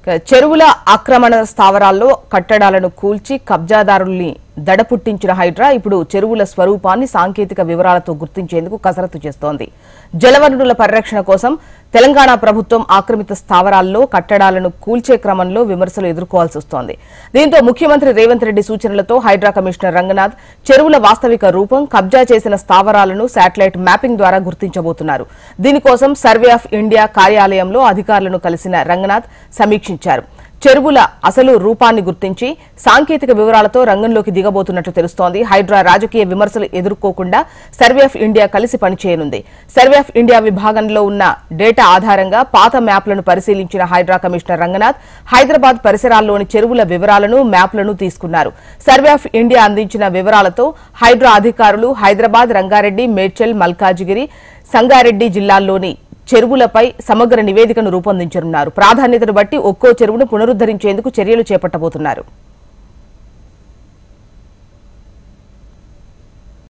ఇక చెరువుల ఆక్రమణ స్థావరాల్లో కట్టడాలను కూల్చి కబ్జాదారుల్ని దడపుట్టించిన హైడ్రా ఇప్పుడు చెరువుల స్వరూపాన్ని సాంకేతిక వివరాలతో గుర్తించేందుకు కసరత్తు చేస్తోంది జలవనరుల పరిరక్షణ కోసం తెలంగాణ ప్రభుత్వం ఆక్రమిత స్థావరాల్లో కట్టడాలను కూల్చే క్రమంలో విమర్శలు ఎదుర్కోవాల్సి వస్తోంది దీంతో ముఖ్యమంత్రి రేవంత్ రెడ్డి సూచనలతో హైడ్రా కమిషనర్ రంగనాథ్ చెరువుల వాస్తవిక రూపం కబ్జా చేసిన స్థావరాలను శాటిలైట్ మ్యాపింగ్ ద్వారా గుర్తించబోతున్నారు దీనికోసం సర్వే ఆఫ్ ఇండియా కార్యాలయంలో అధికారులను కలిసిన రంగనాథ్ సమీక్షించారు చెరువుల అసలు రూపాన్ని గుర్తించి సాంకేతిక వివరాలతో రంగంలోకి దిగబోతున్నట్లు తెలుస్తోంది హైడ్రా రాజకీయ విమర్శలు ఎదుర్కోకుండా సర్వే ఆఫ్ ఇండియా కలిసి పనిచేయనుంది సర్వే ఆఫ్ ఇండియా విభాగంలో ఉన్న డేటా ఆధారంగా పాత మ్యాప్లను పరిశీలించిన హైడ్రా కమిషనర్ రంగనాథ్ హైదరాబాద్ పరిసరాల్లోని చెరువుల వివరాలను మ్యాప్లను తీసుకున్నారు సర్వే ఆఫ్ ఇండియా అందించిన వివరాలతో హైడ్రా అధికారులు హైదరాబాద్ రంగారెడ్డి మేడ్చల్ మల్కాజిగిరి సంగారెడ్డి జిల్లాల్లోని చెరువులపై సమగ్ర నివేదికను రూపొందించనున్నారు ప్రాధాన్యతను బట్టి ఒక్కో చెరువును పునరుద్దరించేందుకు చర్యలు చేపట్టబోతున్నారు